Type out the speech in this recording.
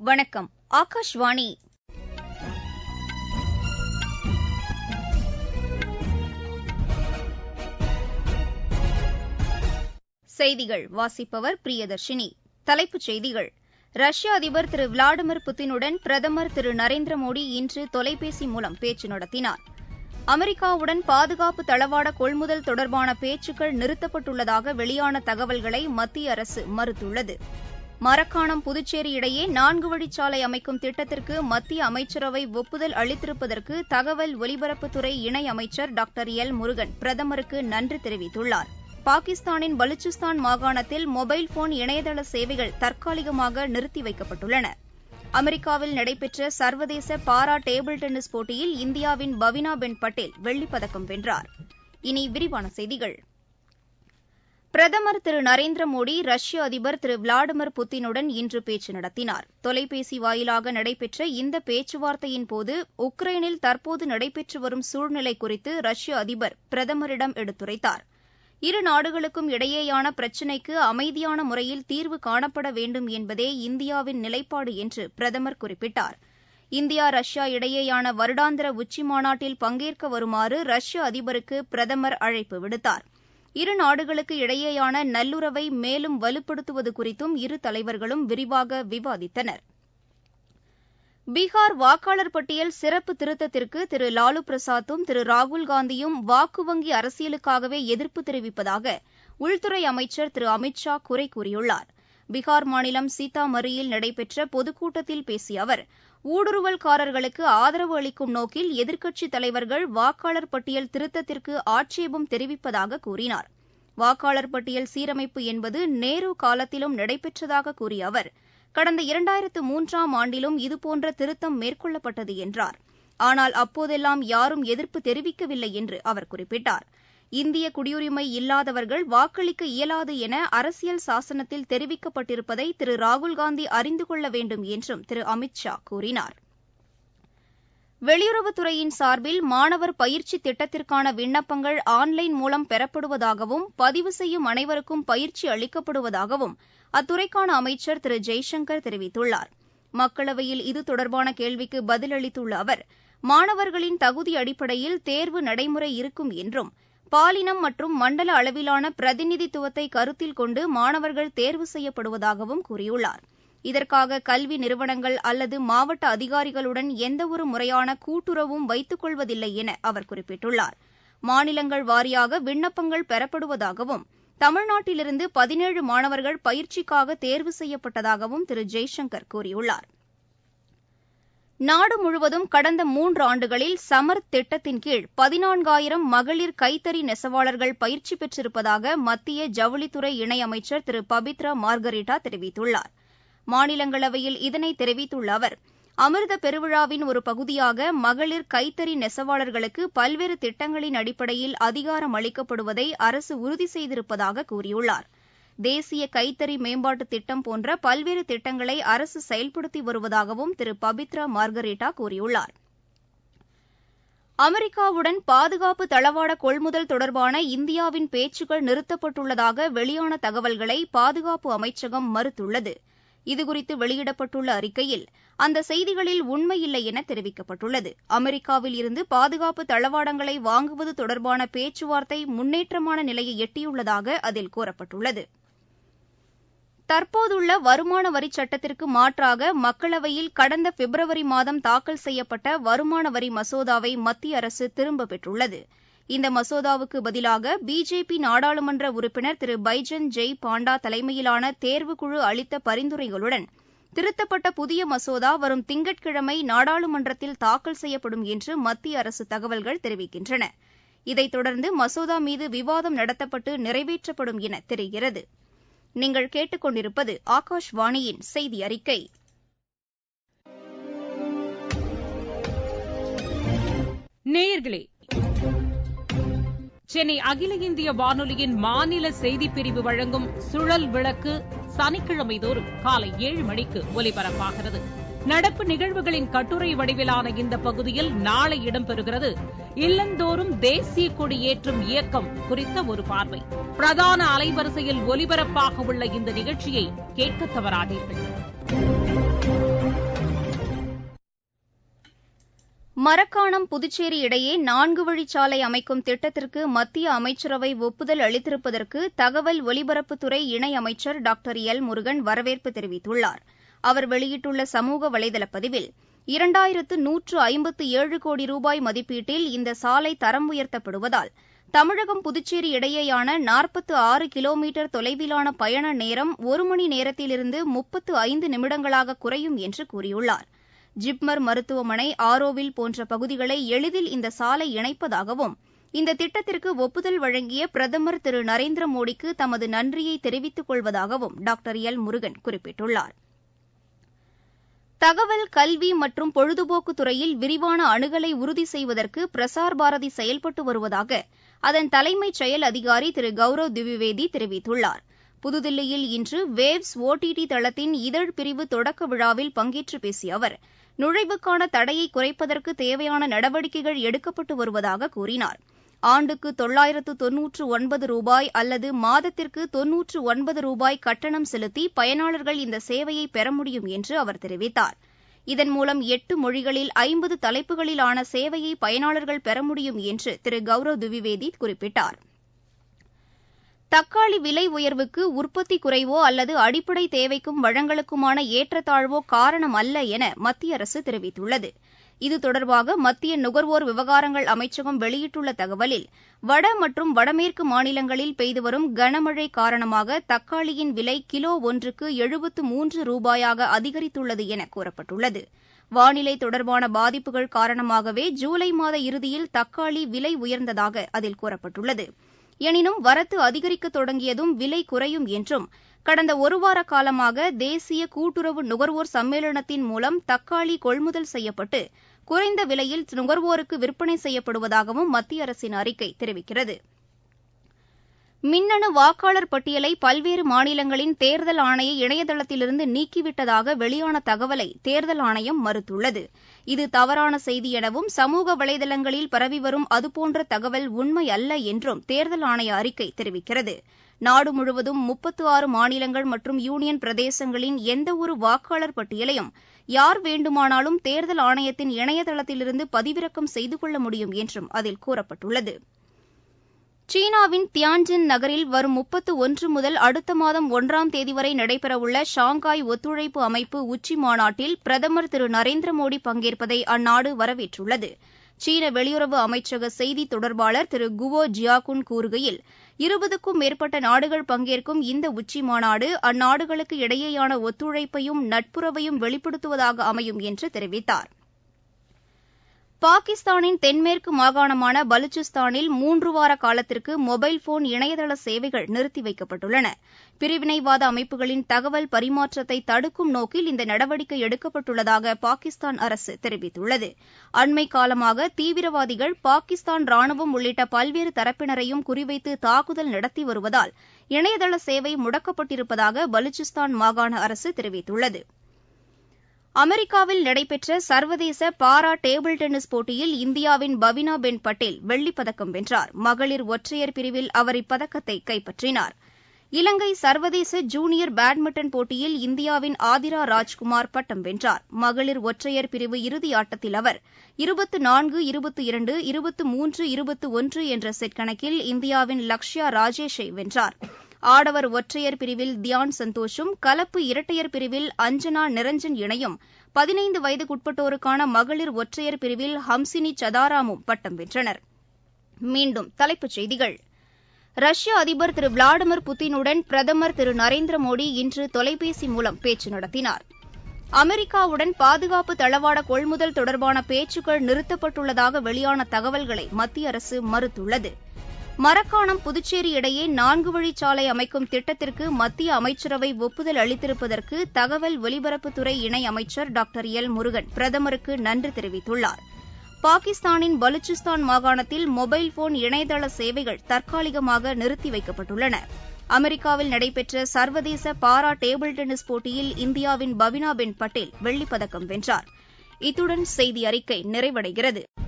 வணக்கம் ஆகாஷ்வாணி செய்திகள் வாசிப்பவர் பிரியதர்ஷினி தலைப்புச் செய்திகள் ரஷ்ய அதிபர் திரு விளாடிமிர் புட்டினுடன் பிரதமர் திரு நரேந்திர மோடி இன்று தொலைபேசி மூலம் பேச்சு நடத்தினார் அமெரிக்காவுடன் பாதுகாப்பு தளவாட கொள்முதல் தொடர்பான பேச்சுக்கள் நிறுத்தப்பட்டுள்ளதாக வெளியான தகவல்களை மத்திய அரசு மறுத்துள்ளது மரக்காணம் புதுச்சேரி இடையே நான்கு வழிச்சாலை அமைக்கும் திட்டத்திற்கு மத்திய அமைச்சரவை ஒப்புதல் அளித்திருப்பதற்கு தகவல் ஒலிபரப்புத்துறை இணையமைச்சர் டாக்டர் எல் முருகன் பிரதமருக்கு நன்றி தெரிவித்துள்ளார் பாகிஸ்தானின் பலுச்சிஸ்தான் மாகாணத்தில் மொபைல் போன் இணையதள சேவைகள் தற்காலிகமாக நிறுத்தி வைக்கப்பட்டுள்ளன அமெரிக்காவில் நடைபெற்ற சர்வதேச பாரா டேபிள் டென்னிஸ் போட்டியில் இந்தியாவின் பவினா பென் பட்டேல் வெள்ளிப்பதக்கம் வென்றார் இனி விரிவான செய்திகள் பிரதமர் திரு நரேந்திர மோடி ரஷ்ய அதிபர் திரு விளாடிமிர் புட்டினுடன் இன்று பேச்சு நடத்தினார் தொலைபேசி வாயிலாக நடைபெற்ற இந்த பேச்சுவார்த்தையின்போது உக்ரைனில் தற்போது நடைபெற்று வரும் சூழ்நிலை குறித்து ரஷ்ய அதிபர் பிரதமரிடம் எடுத்துரைத்தார் இரு நாடுகளுக்கும் இடையேயான பிரச்சினைக்கு அமைதியான முறையில் தீர்வு காணப்பட வேண்டும் என்பதே இந்தியாவின் நிலைப்பாடு என்று பிரதமர் குறிப்பிட்டார் இந்தியா ரஷ்யா இடையேயான வருடாந்திர உச்சிமாநாட்டில் பங்கேற்க வருமாறு ரஷ்ய அதிபருக்கு பிரதமர் அழைப்பு விடுத்தார் இரு நாடுகளுக்கு இடையேயான நல்லுறவை மேலும் வலுப்படுத்துவது குறித்தும் இரு தலைவர்களும் விரிவாக விவாதித்தனர் பீகார் வாக்காளர் பட்டியல் சிறப்பு திருத்தத்திற்கு திரு லாலு பிரசாத்தும் திரு ராகுல்காந்தியும் வாக்கு வங்கி அரசியலுக்காகவே எதிர்ப்பு தெரிவிப்பதாக உள்துறை அமைச்சர் திரு அமித் ஷா குறை கூறியுள்ளார் பீகார் மாநிலம் சீதாமரியில் நடைபெற்ற பொதுக்கூட்டத்தில் பேசிய அவர் ஊடுருவல்காரர்களுக்கு ஆதரவு அளிக்கும் நோக்கில் எதிர்க்கட்சித் தலைவர்கள் வாக்காளர் பட்டியல் திருத்தத்திற்கு ஆட்சேபம் தெரிவிப்பதாக கூறினார் வாக்காளர் பட்டியல் சீரமைப்பு என்பது நேரு காலத்திலும் நடைபெற்றதாக கூறிய அவர் கடந்த இரண்டாயிரத்து மூன்றாம் ஆண்டிலும் இதுபோன்ற திருத்தம் மேற்கொள்ளப்பட்டது என்றார் ஆனால் அப்போதெல்லாம் யாரும் எதிர்ப்பு தெரிவிக்கவில்லை என்று அவர் குறிப்பிட்டார் இந்திய குடியுரிமை இல்லாதவர்கள் வாக்களிக்க இயலாது என அரசியல் சாசனத்தில் தெரிவிக்கப்பட்டிருப்பதை திரு ராகுல்காந்தி அறிந்து கொள்ள வேண்டும் என்றும் திரு அமித் ஷா கூறினார் வெளியுறவுத்துறையின் சார்பில் மாணவர் பயிற்சி திட்டத்திற்கான விண்ணப்பங்கள் ஆன்லைன் மூலம் பெறப்படுவதாகவும் பதிவு செய்யும் அனைவருக்கும் பயிற்சி அளிக்கப்படுவதாகவும் அத்துறைக்கான அமைச்சர் திரு ஜெய்சங்கர் தெரிவித்துள்ளார் மக்களவையில் இது தொடர்பான கேள்விக்கு பதிலளித்துள்ள அவர் மாணவர்களின் தகுதி அடிப்படையில் தேர்வு நடைமுறை இருக்கும் என்றும் பாலினம் மற்றும் மண்டல அளவிலான பிரதிநிதித்துவத்தை கருத்தில் கொண்டு மாணவர்கள் தேர்வு செய்யப்படுவதாகவும் கூறியுள்ளார் இதற்காக கல்வி நிறுவனங்கள் அல்லது மாவட்ட அதிகாரிகளுடன் எந்தவொரு முறையான கூட்டுறவும் வைத்துக் கொள்வதில்லை என அவர் குறிப்பிட்டுள்ளார் மாநிலங்கள் வாரியாக விண்ணப்பங்கள் பெறப்படுவதாகவும் தமிழ்நாட்டிலிருந்து பதினேழு மாணவர்கள் பயிற்சிக்காக தேர்வு செய்யப்பட்டதாகவும் திரு ஜெய்சங்கர் கூறியுள்ளார் நாடு முழுவதும் கடந்த மூன்று ஆண்டுகளில் சமர்த் திட்டத்தின் கீழ் பதினான்காயிரம் மகளிர் கைத்தறி நெசவாளர்கள் பயிற்சி பெற்றிருப்பதாக மத்திய ஜவுளித்துறை இணையமைச்சர் திரு பபித்ரா மார்கரிட்டா தெரிவித்துள்ளார் மாநிலங்களவையில் இதனை தெரிவித்துள்ள அவர் அமிர்த பெருவிழாவின் ஒரு பகுதியாக மகளிர் கைத்தறி நெசவாளர்களுக்கு பல்வேறு திட்டங்களின் அடிப்படையில் அதிகாரம் அளிக்கப்படுவதை அரசு உறுதி செய்திருப்பதாக கூறியுள்ளார் தேசிய கைத்தறி மேம்பாட்டுத் திட்டம் போன்ற பல்வேறு திட்டங்களை அரசு செயல்படுத்தி வருவதாகவும் திரு பபித்ரா மார்கரேட்டா கூறியுள்ளார் அமெரிக்காவுடன் பாதுகாப்பு தளவாட கொள்முதல் தொடர்பான இந்தியாவின் பேச்சுக்கள் நிறுத்தப்பட்டுள்ளதாக வெளியான தகவல்களை பாதுகாப்பு அமைச்சகம் மறுத்துள்ளது இதுகுறித்து வெளியிடப்பட்டுள்ள அறிக்கையில் அந்த செய்திகளில் உண்மையில்லை என தெரிவிக்கப்பட்டுள்ளது அமெரிக்காவில் இருந்து பாதுகாப்பு தளவாடங்களை வாங்குவது தொடர்பான பேச்சுவார்த்தை முன்னேற்றமான நிலையை எட்டியுள்ளதாக அதில் கூறப்பட்டுள்ளது தற்போதுள்ள வருமான வரிச் சட்டத்திற்கு மாற்றாக மக்களவையில் கடந்த பிப்ரவரி மாதம் தாக்கல் செய்யப்பட்ட வருமான வரி மசோதாவை மத்திய அரசு திரும்பப் பெற்றுள்ளது இந்த மசோதாவுக்கு பதிலாக பிஜேபி நாடாளுமன்ற உறுப்பினர் திரு பைஜன் ஜெய் பாண்டா தலைமையிலான தேர்வுக்குழு அளித்த பரிந்துரைகளுடன் திருத்தப்பட்ட புதிய மசோதா வரும் திங்கட்கிழமை நாடாளுமன்றத்தில் தாக்கல் செய்யப்படும் என்று மத்திய அரசு தகவல்கள் தெரிவிக்கின்றன இதைத் தொடர்ந்து மசோதா மீது விவாதம் நடத்தப்பட்டு நிறைவேற்றப்படும் என தெரிகிறது நீங்கள் கேட்டுக்கொண்டிருப்பது ஆகாஷ்வாணியின் செய்தி அறிக்கை நேயர்களே சென்னை அகில இந்திய வானொலியின் மாநில செய்திப்பிரிவு வழங்கும் சுழல் விளக்கு சனிக்கிழமை தோறும் காலை ஏழு மணிக்கு ஒலிபரப்பாகிறது நடப்பு நிகழ்வுகளின் கட்டுரை வடிவிலான இந்த பகுதியில் நாளை இடம்பெறுகிறது இல்லந்தோறும் தேசிய கொடி ஏற்றும் இயக்கம் குறித்த ஒரு பார்வை பிரதான அலைவரிசையில் ஒலிபரப்பாக உள்ள இந்த நிகழ்ச்சியை கேட்க தவறாதீர்கள் மரக்காணம் புதுச்சேரி இடையே நான்கு வழிச்சாலை அமைக்கும் திட்டத்திற்கு மத்திய அமைச்சரவை ஒப்புதல் அளித்திருப்பதற்கு தகவல் ஒலிபரப்புத்துறை இணையமைச்சர் டாக்டர் எல் முருகன் வரவேற்பு தெரிவித்துள்ளார் அவர் வெளியிட்டுள்ள சமூக வலைதள பதிவில் இரண்டாயிரத்து நூற்று ஐம்பத்து ஏழு கோடி ரூபாய் மதிப்பீட்டில் இந்த சாலை தரம் உயர்த்தப்படுவதால் தமிழகம் புதுச்சேரி இடையேயான நாற்பத்து ஆறு கிலோமீட்டர் தொலைவிலான பயண நேரம் ஒரு மணி நேரத்திலிருந்து முப்பத்து ஐந்து நிமிடங்களாக குறையும் என்று கூறியுள்ளார் ஜிப்மர் மருத்துவமனை ஆரோவில் போன்ற பகுதிகளை எளிதில் இந்த சாலை இணைப்பதாகவும் இந்த திட்டத்திற்கு ஒப்புதல் வழங்கிய பிரதமர் திரு நரேந்திர மோடிக்கு தமது நன்றியை தெரிவித்துக் கொள்வதாகவும் டாக்டர் எல் முருகன் குறிப்பிட்டுள்ளார் தகவல் கல்வி மற்றும் பொழுதுபோக்கு துறையில் விரிவான அணுகலை உறுதி செய்வதற்கு பிரசார் பாரதி செயல்பட்டு வருவதாக அதன் தலைமைச் செயல் அதிகாரி திரு கௌரவ் திவிவேதி தெரிவித்துள்ளார் புதுதில்லியில் இன்று வேவ்ஸ் ஓடிடி தளத்தின் இதழ் பிரிவு தொடக்க விழாவில் பங்கேற்று பேசிய அவர் நுழைவுக்கான தடையை குறைப்பதற்கு தேவையான நடவடிக்கைகள் எடுக்கப்பட்டு வருவதாக கூறினார் ஆண்டுக்கு தொள்ளாயிரத்து தொன்னூற்று ஒன்பது ரூபாய் அல்லது மாதத்திற்கு தொன்னூற்று ஒன்பது ரூபாய் கட்டணம் செலுத்தி பயனாளர்கள் இந்த சேவையை பெற முடியும் என்று அவர் தெரிவித்தார் இதன் மூலம் எட்டு மொழிகளில் ஐம்பது தலைப்புகளிலான சேவையை பயனாளர்கள் பெற முடியும் என்று திரு கௌரவ் துவிவேதி குறிப்பிட்டார் தக்காளி விலை உயர்வுக்கு உற்பத்தி குறைவோ அல்லது அடிப்படை தேவைக்கும் வழங்கலுக்குமான ஏற்றத்தாழ்வோ காரணம் அல்ல என மத்திய அரசு தெரிவித்துள்ளது இது தொடர்பாக மத்திய நுகர்வோர் விவகாரங்கள் அமைச்சகம் வெளியிட்டுள்ள தகவலில் வட மற்றும் வடமேற்கு மாநிலங்களில் பெய்து வரும் கனமழை காரணமாக தக்காளியின் விலை கிலோ ஒன்றுக்கு எழுபத்து மூன்று ரூபாயாக அதிகரித்துள்ளது என கூறப்பட்டுள்ளது வானிலை தொடர்பான பாதிப்புகள் காரணமாகவே ஜூலை மாத இறுதியில் தக்காளி விலை உயர்ந்ததாக அதில் கூறப்பட்டுள்ளது எனினும் வரத்து அதிகரிக்க தொடங்கியதும் விலை குறையும் என்றும் கடந்த ஒருவார காலமாக தேசிய கூட்டுறவு நுகர்வோர் சம்மேளனத்தின் மூலம் தக்காளி கொள்முதல் செய்யப்பட்டு குறைந்த விலையில் நுகர்வோருக்கு விற்பனை செய்யப்படுவதாகவும் மத்திய அரசின் அறிக்கை தெரிவிக்கிறது மின்னணு வாக்காளர் பட்டியலை பல்வேறு மாநிலங்களின் தேர்தல் ஆணைய இணையதளத்திலிருந்து நீக்கிவிட்டதாக வெளியான தகவலை தேர்தல் ஆணையம் மறுத்துள்ளது இது தவறான செய்தி எனவும் சமூக வலைதளங்களில் பரவி வரும் அதுபோன்ற தகவல் உண்மை அல்ல என்றும் தேர்தல் ஆணைய அறிக்கை தெரிவிக்கிறது நாடு முழுவதும் முப்பத்து ஆறு மாநிலங்கள் மற்றும் யூனியன் பிரதேசங்களின் எந்தவொரு வாக்காளர் பட்டியலையும் யார் வேண்டுமானாலும் தேர்தல் ஆணையத்தின் இணையதளத்திலிருந்து பதிவிறக்கம் செய்து கொள்ள முடியும் என்றும் அதில் கூறப்பட்டுள்ளது சீனாவின் தியான்ஜின் நகரில் வரும் முப்பத்து ஒன்று முதல் அடுத்த மாதம் ஒன்றாம் தேதி வரை நடைபெறவுள்ள ஷாங்காய் ஒத்துழைப்பு அமைப்பு உச்சி மாநாட்டில் பிரதமர் திரு நரேந்திர மோடி பங்கேற்பதை அந்நாடு வரவேற்றுள்ளது சீன வெளியுறவு அமைச்சக செய்தி தொடர்பாளர் திரு குவோ ஜியாகுன் கூறுகையில் இருபதுக்கும் மேற்பட்ட நாடுகள் பங்கேற்கும் இந்த உச்சி மாநாடு அந்நாடுகளுக்கு இடையேயான ஒத்துழைப்பையும் நட்புறவையும் வெளிப்படுத்துவதாக அமையும் என்று தெரிவித்தார் பாகிஸ்தானின் தென்மேற்கு மாகாணமான பலுச்சிஸ்தானில் மூன்று வார காலத்திற்கு மொபைல் போன் இணையதள சேவைகள் நிறுத்தி வைக்கப்பட்டுள்ளன பிரிவினைவாத அமைப்புகளின் தகவல் பரிமாற்றத்தை தடுக்கும் நோக்கில் இந்த நடவடிக்கை எடுக்கப்பட்டுள்ளதாக பாகிஸ்தான் அரசு தெரிவித்துள்ளது அண்மை காலமாக தீவிரவாதிகள் பாகிஸ்தான் ராணுவம் உள்ளிட்ட பல்வேறு தரப்பினரையும் குறிவைத்து தாக்குதல் நடத்தி வருவதால் இணையதள சேவை முடக்கப்பட்டிருப்பதாக பலுச்சிஸ்தான் மாகாண அரசு தெரிவித்துள்ளது அமெரிக்காவில் நடைபெற்ற சர்வதேச பாரா டேபிள் டென்னிஸ் போட்டியில் இந்தியாவின் பவினா பென் பட்டேல் வெள்ளிப்பதக்கம் வென்றார் மகளிர் ஒற்றையர் பிரிவில் அவர் இப்பதக்கத்தை கைப்பற்றினார் இலங்கை சர்வதேச ஜூனியர் பேட்மிண்டன் போட்டியில் இந்தியாவின் ஆதிரா ராஜ்குமார் பட்டம் வென்றார் மகளிர் ஒற்றையர் பிரிவு இறுதி ஆட்டத்தில் அவர் இருபத்து நான்கு இருபத்து இரண்டு இருபத்து மூன்று இருபத்து ஒன்று என்ற செட் கணக்கில் இந்தியாவின் லக்ஷயா ராஜேஷை வென்றார் ஆடவர் ஒற்றையர் பிரிவில் தியான் சந்தோஷும் கலப்பு இரட்டையர் பிரிவில் அஞ்சனா நிரஞ்சன் இணையும் பதினைந்து வயதுக்குட்பட்டோருக்கான மகளிர் ஒற்றையர் பிரிவில் ஹம்சினி சதாராமும் பட்டம் வென்றனர் மீண்டும் தலைப்புச் செய்திகள் ரஷ்ய அதிபர் திரு விளாடிமிர் புட்டினுடன் பிரதமர் திரு நரேந்திர மோடி இன்று தொலைபேசி மூலம் பேச்சு நடத்தினார் அமெரிக்காவுடன் பாதுகாப்பு தளவாட கொள்முதல் தொடர்பான பேச்சுக்கள் நிறுத்தப்பட்டுள்ளதாக வெளியான தகவல்களை மத்திய அரசு மறுத்துள்ளது மரக்காணம் புதுச்சேரி இடையே நான்கு வழிச்சாலை அமைக்கும் திட்டத்திற்கு மத்திய அமைச்சரவை ஒப்புதல் அளித்திருப்பதற்கு தகவல் ஒலிபரப்புத்துறை இணை அமைச்சர் டாக்டர் எல் முருகன் பிரதமருக்கு நன்றி தெரிவித்துள்ளார் பாகிஸ்தானின் பலுச்சிஸ்தான் மாகாணத்தில் மொபைல் போன் இணையதள சேவைகள் தற்காலிகமாக நிறுத்தி வைக்கப்பட்டுள்ளன அமெரிக்காவில் நடைபெற்ற சர்வதேச பாரா டேபிள் டென்னிஸ் போட்டியில் இந்தியாவின் பவினா பென் பட்டேல் வெள்ளிப்பதக்கம் வென்றார் இத்துடன் செய்தி அறிக்கை நிறைவடைகிறது